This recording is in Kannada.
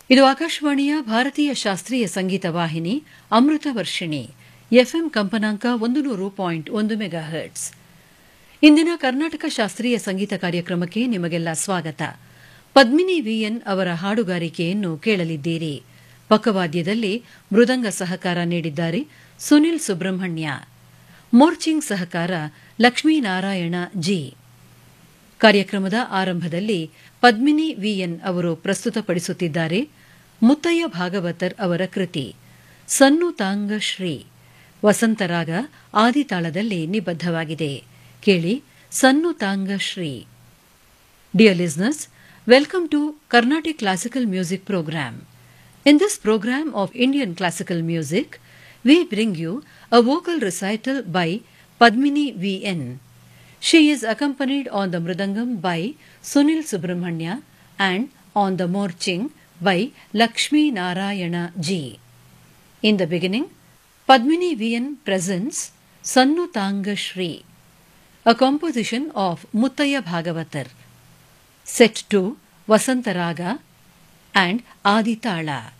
ಇದು ಆಕಾಶವಾಣಿಯ ಭಾರತೀಯ ಶಾಸ್ತ್ರೀಯ ಸಂಗೀತ ವಾಹಿನಿ ಅಮೃತ ವರ್ಷಿಣಿ ಎಫ್ಎಂ ಕಂಪನಾಂಕ ಒಂದು ನೂರು ಪಾಯಿಂಟ್ ಒಂದು ಮೆಗಾ ಹರ್ಟ್ಸ್ ಇಂದಿನ ಕರ್ನಾಟಕ ಶಾಸ್ತ್ರೀಯ ಸಂಗೀತ ಕಾರ್ಯಕ್ರಮಕ್ಕೆ ನಿಮಗೆಲ್ಲ ಸ್ವಾಗತ ಪದ್ಮಿನಿ ವಿಎನ್ ಅವರ ಹಾಡುಗಾರಿಕೆಯನ್ನು ಕೇಳಲಿದ್ದೀರಿ ಪಕ್ಕವಾದ್ಯದಲ್ಲಿ ಮೃದಂಗ ಸಹಕಾರ ನೀಡಿದ್ದಾರೆ ಸುನಿಲ್ ಸುಬ್ರಹ್ಮಣ್ಯ ಮೋರ್ಚಿಂಗ್ ಸಹಕಾರ ಲಕ್ಷ್ಮೀನಾರಾಯಣ ಜಿ ಕಾರ್ಯಕ್ರಮದ ಆರಂಭದಲ್ಲಿ ಪದ್ಮಿನಿ ವಿಎನ್ ಅವರು ಪ್ರಸ್ತುತಪಡಿಸುತ್ತಿದ್ದಾರೆ ಮುತ್ತಯ್ಯ ಭಾಗವತರ್ ಅವರ ಕೃತಿ ಸನ್ನು ತಾಂಗ ಶ್ರೀ ವಸಂತರಾಗ ಆದಿತಾಳದಲ್ಲಿ ನಿಬದ್ಧವಾಗಿದೆ ಕೇಳಿ ಸನ್ನು ತಾಂಗ Shri dear listeners welcome to Carnatic classical music program In this program of Indian classical music, we bring you a vocal recital by Padmini V.N. She is accompanied on the Mridangam by Sunil Subramanya and on the Morching by Lakshmi Narayana G. In the beginning, Padmini V.N. presents Sannu Tanga Shri, a composition of Muttaya Bhagavatar, set to Vasantaraga and Aditala.